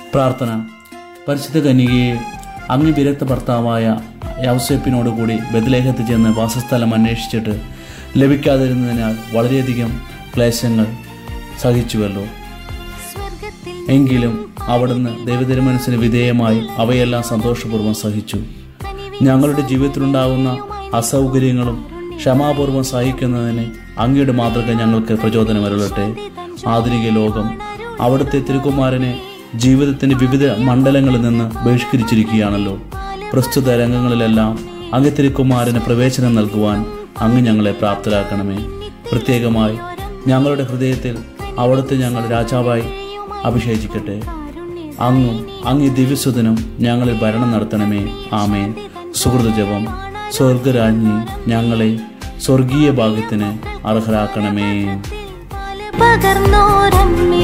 പ്രാർത്ഥന പരിശുദ്ധ കന്യകയെ അങ്ങ് വിരക്ത ഭർത്താവായ യൗസേപ്പിനോടുകൂടി ബദലേഹത്ത് ചെന്ന് വാസസ്ഥലം അന്വേഷിച്ചിട്ട് ലഭിക്കാതിരുന്നതിനാൽ വളരെയധികം ക്ലേശങ്ങൾ സഹിച്ചുവല്ലോ എങ്കിലും അവിടുന്ന് ദൈവതിരുമനസ്സിന് വിധേയമായി അവയെല്ലാം സന്തോഷപൂർവ്വം സഹിച്ചു ഞങ്ങളുടെ ജീവിതത്തിലുണ്ടാകുന്ന അസൗകര്യങ്ങളും ക്ഷമാപൂർവ്വം സഹിക്കുന്നതിന് അങ്ങയുടെ മാതൃക ഞങ്ങൾക്ക് പ്രചോദനമരുളട്ടെ ആധുനിക ലോകം അവിടുത്തെ തിരുക്കുമാരനെ ജീവിതത്തിന്റെ വിവിധ മണ്ഡലങ്ങളിൽ നിന്ന് ബഹിഷ്കരിച്ചിരിക്കുകയാണല്ലോ പ്രസ്തുത രംഗങ്ങളിലെല്ലാം അങ്ങ് തിരുക്കുമാരന് പ്രവേശനം നൽകുവാൻ അങ്ങ് ഞങ്ങളെ പ്രാപ്തരാക്കണമേ പ്രത്യേകമായി ഞങ്ങളുടെ ഹൃദയത്തിൽ അവിടുത്തെ ഞങ്ങൾ രാജാവായി അഭിഷേചിക്കട്ടെ അങ്ങും അങ്ങ് ദിവ്യസുതനും ഞങ്ങളിൽ ഭരണം നടത്തണമേ ആമേൻ സുഹൃത ജപം സ്വർഗരാജ്ഞി ഞങ്ങളെ സ്വർഗീയ ഭാഗ്യത്തിന് അർഹരാക്കണമേ പകർന്നോരമ്മേ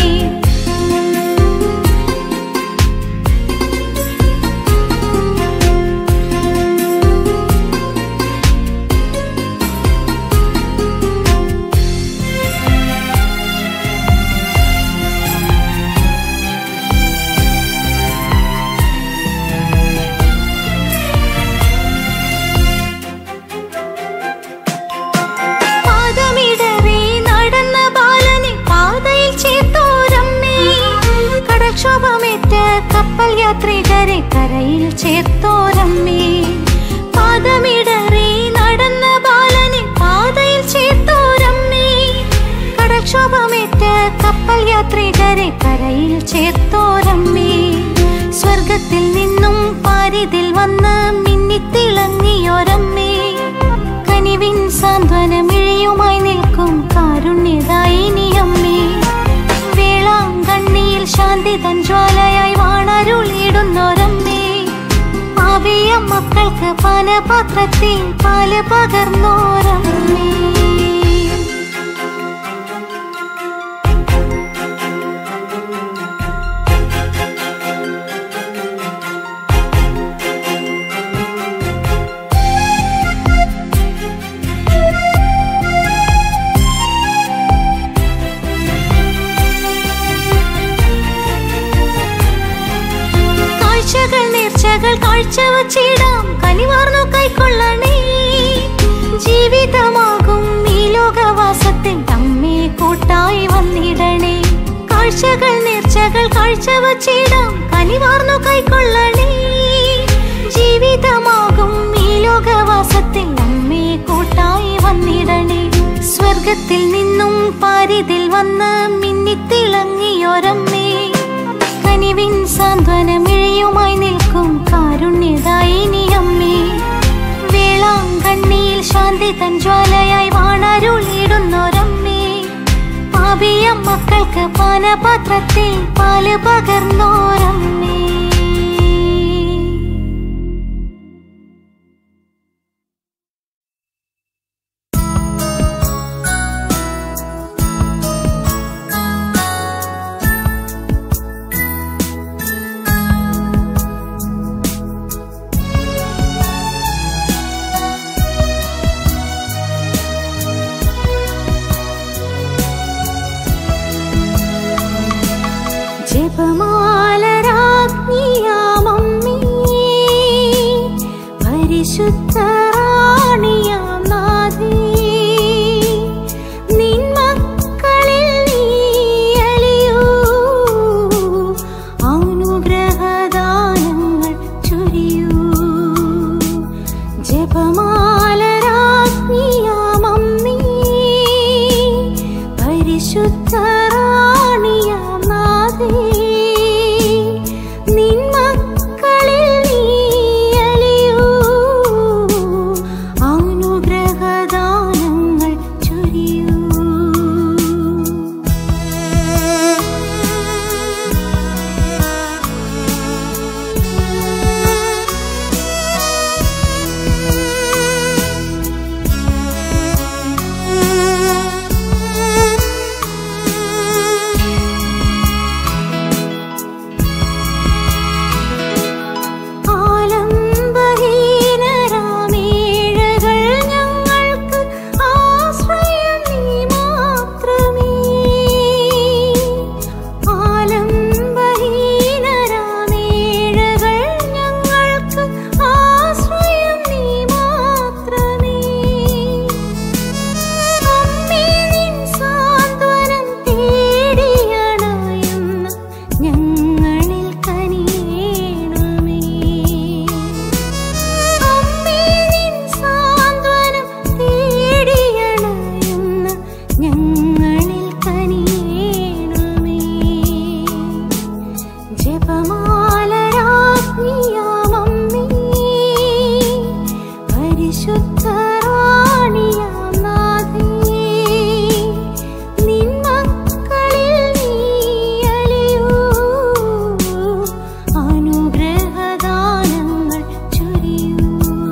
പാദമിടറി നടന്ന ബാലനെ പാതയിൽ ചേർത്തോരമ്മേ കടക്ഷോഭമേറ്റ കപ്പൽ യാത്രികരെ കരയിൽ ചേർത്തോരമ്മേ പാദമിടറി നടന്ന ബാലനെ പാതയിൽ ചേർത്തോരമ്മേ കടക്ഷോഭമേറ്റ കപ്പൽ യാത്രികരെ കരയിൽ ചേർത്തോരമ്മേ സ്വർഗത്തിൽ നിന്നും പാരിതിൽ വന്ന് മിന്നിത്തിളങ്ങിയൊരമ്മേ കനിവിൻ സാന്ത്വനമിഴയുമായി നിൽക്കും കാരുണ്യദായിനി അമ്മേ വേളാങ്കണ്ണിയിൽ ശാന്തി തൻ ജ്വാലയായി വാണരുളിയിടുന്നൊരമ്മേ ആവിയ മക്കൾക്ക് പാനപാത്രത്തിൽ പാല് പകർന്നോരമ്മേ കാഴ്ചകൾ നേർച്ചകൾ കാഴ്ചവച്ചിടാം കനിവാർന്നു കൈക്കൊള്ളണേ ജീവിതമാകും ഈ ലോകവാസത്തിൽ തമ്മേ കൂട്ടായി വന്നിടണേ കാഴ്ചകൾ നേർച്ചകൾ കാഴ്ചവച്ചിടാം കനിവാർന്നു കൈക്കൊള്ളണേ ജീവിതമാകും ഈ ലോകവാസത്തിൽ നമ്മെ കൂട്ടായി വന്നിടണേ സ്വർഗത്തിൽ നിന്നും പാരിതിൽ വന്ന് മിന്നിത്തിളങ്ങിയൊരമ്മേ കനിവിൻ സാന്ത്വനമിഴയുമായി നിൽക്കും കാരുണ്യദായിനി അമ്മേ വേളാങ്കണ്ണിയിൽ ശാന്തി തൻ ജ്വാലയായി വാണരുളിയിടുന്നൊരമ്മേ പാപിയ മക്കൾക്ക് പാനപാത്രത്തിൽ പാല് പകർന്നോരമ്മേ ജപമാലരാജ്ഞിയാമമ്മേ പരിശുദ്ധ റാണിയാം നാഥേ നിൻ മക്കളിൽ നീ അലിയൂ അനുഗ്രഹദാനങ്ങൾ ചൊരിയൂ ജപമാലരാജ്ഞിയാമമ്മേ പരിശുദ്ധ റാണിയാം നാഥേ നിൻ മക്കളിൽ നീ അലിയൂ അനുഗ്രഹദാനങ്ങൾ ചൊരിയൂ പരിശുദ്ധ റാണിയാം നാഥേ നിൻ മക്കളിൽ നീ അലിയൂ അനുഗ്രഹദാനങ്ങൾ ചൊരിയൂ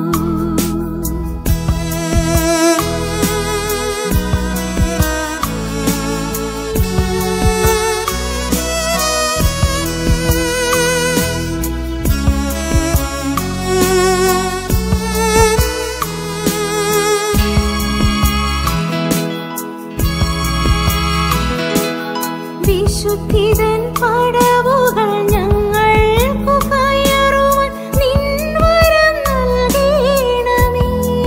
വിശുദ്ധിതൻ പടവുകൾ ഞങ്ങൾക്കു കയറുവാൻ നിൻ വരം നൽകണമേ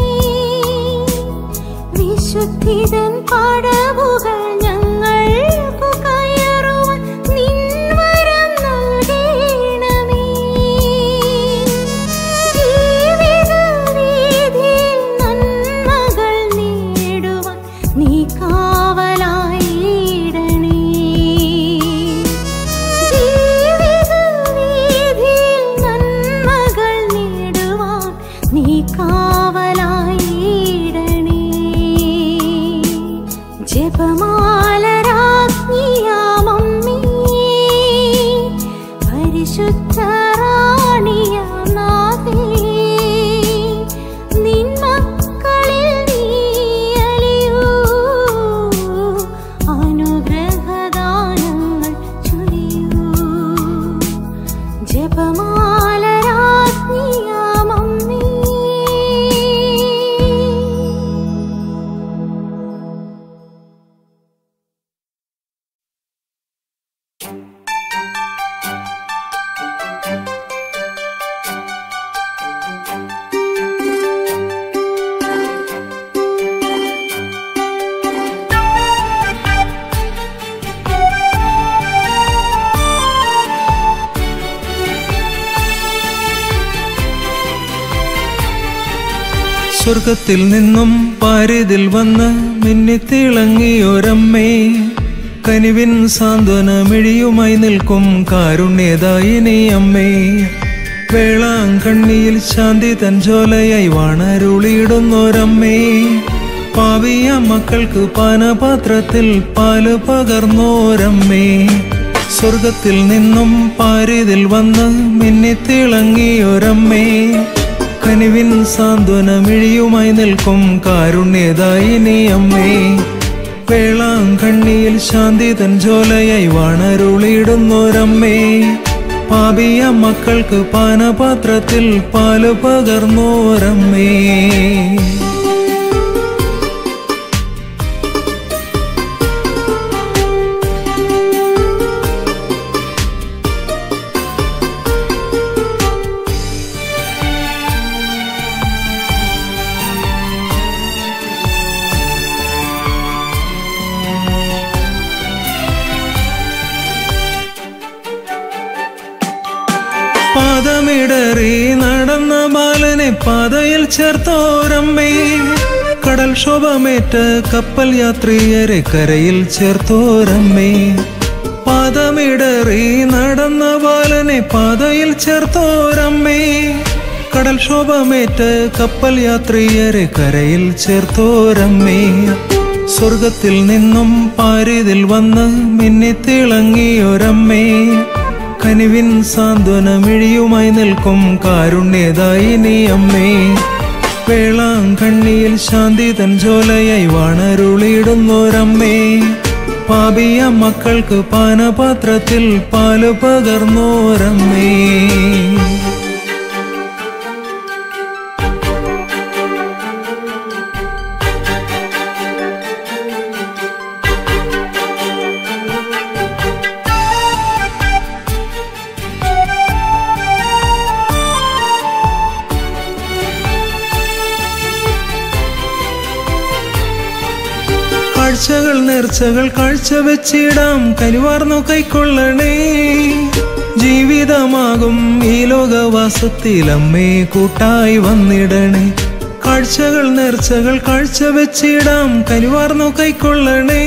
വിശുദ്ധിതൻ പടവുകൾ ഞങ്ങൾക്കു കയറുവാൻ നിൻ വരം നൽകണമേ ജീവിത വീഥിയിൽ നന്മകൾ നേടുവാൻ നീ കാവലായിടണേ ജീവിത വീഥിയിൽ നന്മകൾ നേടുവാൻ നീ കാവലായിടണേ ജപമാല രാജ്ഞിയാമമ്മേ പരിശുദ്ധ റാണിയാം നാഥേ നിൻ മക്കളിൽ നീ അലിയൂ അനുഗ്രഹദാനങ്ങൾ ചൊരിയൂ ജപമാല രാജ്ഞിയാമമ്മേ സ്വർഗത്തിൽ നിന്നും പാരിതിൽ വന്ന് മിന്നിത്തിളങ്ങിയൊരമ്മേ കനിവിൻ സാന്ത്വനമിഴിയുമായി നിൽക്കും കാരുണ്യദായിനി അമ്മേ വേളാങ്കണ്ണിയിൽ ശാന്തി തൻ ജോലയായി വാണരുളിയിടുന്നൊരമ്മേ പാവിയ മക്കൾക്ക് പാനപാത്രത്തിൽ പാല് പകർന്നോരമ്മേ സ്വർഗത്തിൽ നിന്നും പാരിതിൽ വന്ന് മിന്നിത്തിളങ്ങിയൊരമ്മേ കനിവിൻ സാന്ത്വനമിഴിയുമായി നിൽക്കും കാരുണ്യദായിനി അമ്മേ വേളാങ്കണ്ണിയിൽ ശാന്തി തൻ ജോലയായി വാണരുളിയിടുന്നൊരമ്മേ പാപിയ മക്കൾക്ക് പാനപാത്രത്തിൽ പാല് പകർന്നോരമ്മേ പാദമിടറി നടന്ന ബാലനെ പാതയിൽ ചേർത്തോരമ്മേ കടൽ ശോഭമേറ്റ് കപ്പൽ യാത്രിയരെ കരയിൽ ചേർത്തോരമ്മേ പാദമിടറി നടന്ന ബാലനെ പാതയിൽ ചേർത്തോരമ്മേ കടൽ ശോഭമേറ്റ് കപ്പൽ യാത്രിയരെ കരയിൽ ചേർത്തോരമ്മേ സ്വർഗത്തിൽ നിന്നും പാരിതിൽ വന്ന് മിന്നിത്തിളങ്ങിയൊരമ്മേ കനിവിൻ സാന്ത്വനമിഴിയുമായി നിൽക്കും കാരുണ്യദായിനി അമ്മേ വേളാങ്കണ്ണിയിൽ ശാന്തി തൻ ജോലയായി വാണരുളിയിടുന്നോരമ്മേ പാപിയ മക്കൾക്ക് പാനപാത്രത്തിൽ പാല് പകർന്നോരമ്മേ കാഴ്ചകൾ നേർച്ചകൾ കാഴ്ചവെച്ചിടാം കനിവാർന്നു കൈക്കൊള്ളണേ ജീവിതമാകും ഈ ലോകവാസത്തിൽ അമ്മേ കൂട്ടായി വന്നിടണേ കാഴ്ചകൾ നേർച്ചകൾ കാഴ്ചവെച്ചിടാം കനിവാർന്നു കൈക്കൊള്ളണേ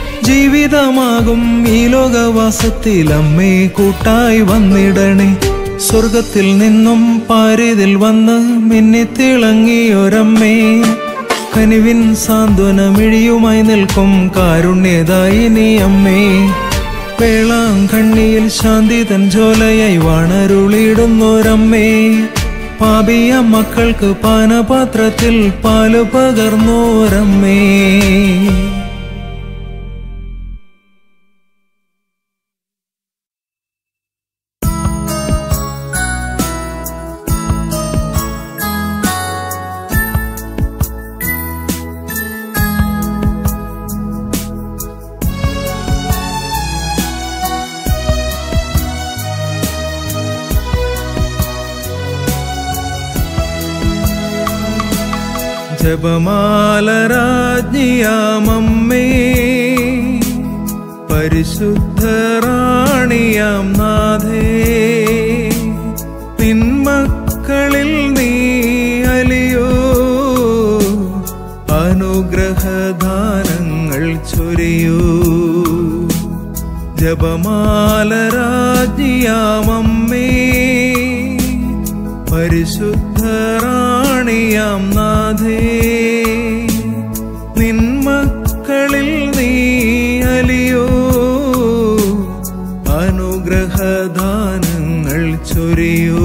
ജീവിതമാകും ഈ ലോകവാസത്തിൽ അമ്മേ കൂട്ടായി വന്നിടണേ സ്വർഗത്തിൽ നിന്നും പാരിതിൽ വന്ന് മിന്നിത്തിളങ്ങിയൊരമ്മേ കനിവിൻ സാന്ത്വനമിഴിയുമായി നിൽക്കും കാരുണ്യദായിനി അമ്മേ വേളാങ്കണ്ണിയിൽ ശാന്തി തൻ ജോലയായി വാണരുളിയിടുന്നോരമ്മേ പാപിയ മക്കൾക്ക് പാനപാത്രത്തിൽ പാല് പകർന്നോരമ്മേ ജപമാലരാജ്ഞിയാമമ്മേ പരിശുദ്ധറാണിയാം നാഥേ നിന്മക്കളിൽ നീ അലിയോ അനുഗ്രഹദാനങ്ങൾ ചൊരിയൂ ജപമാലരാജ്ഞിയാമമ്മേ പരിശുദ്ധറാണിയാം നാഥേ നിന്മക്കളിൽ നീ അലിയോ അനുഗ്രഹദാനങ്ങൾ ചൊരിയൂ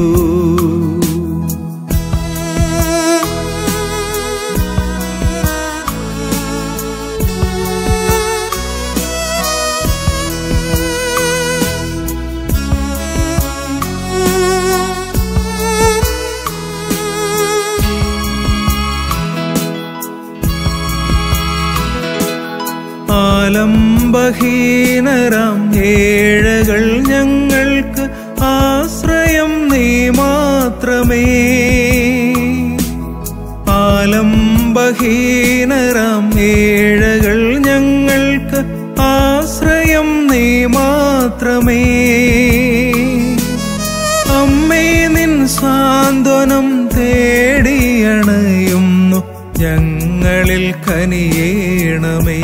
ആലംബഹീനരാം ഏഴകൾ ഞങ്ങൾക്ക് ആശ്രയം നീ മാത്രമേ ആലംബഹീനരാം ഏഴകൾ ഞങ്ങൾക്ക് ആശ്രയം നീ മാത്രമേ അമ്മേ നിൻ സാന്ത്വനം തേടിയണയുന്നു ഞങ്ങളിൽ കനിയേണമേ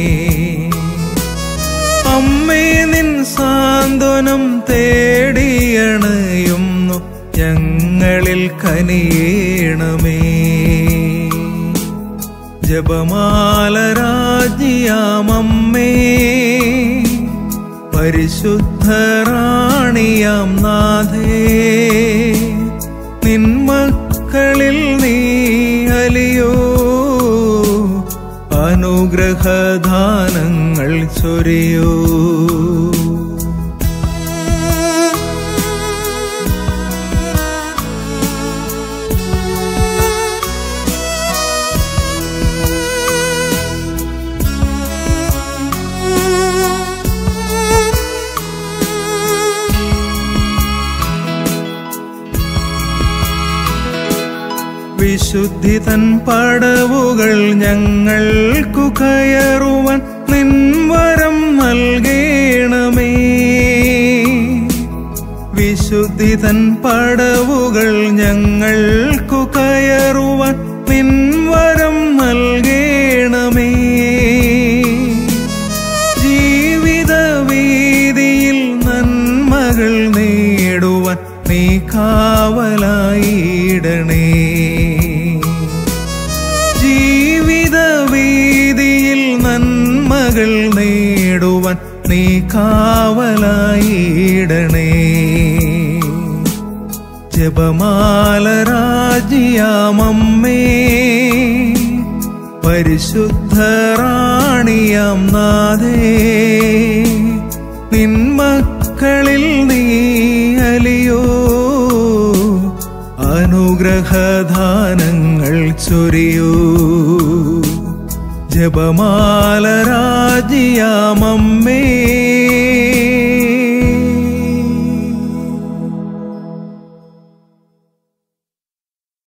അമ്മേ നിൻ സാന്ത്വനം തേടിയണയുന്നു ഞങ്ങളിൽ കനിയേണമേ ജപമാലരാജ്ഞിയാമമ്മേ പരിശുദ്ധറാണിയാം നാഥേ നിന്മക്കളിൽ നീ അലിയോ അനുഗ്രഹദാനങ്ങൾ ചൊരിയൂ വിശുദ്ധി തൻ പടവുകൾ ഞങ്ങൾക്കു കയറുവാൻ നിൻവരം നൽകേണമേ വിശുദ്ധി തൻ പടവുകൾ ഞങ്ങൾക്കു കയറുവാൻ നിൻവരം നൽകേണമേ ജീവിത വീതിയിൽ നന്മകൾ നേടുവാൻ നീ കാവലായിടണേ ജീവിത വീതിയിൽ നന്മകൾ നേടുവാൻ നീ കാവലായിടണേ ജപമാലരാജ്ഞിയാമമ്മേ പരിശുദ്ധറാണിയാം നാഥേ നിന്മക്കളിൽ നീ അലിയോ അനുഗ്രഹദാനങ്ങൾ ചൊരിയൂ ജപമാലരാജ്ഞിയാമമ്മേ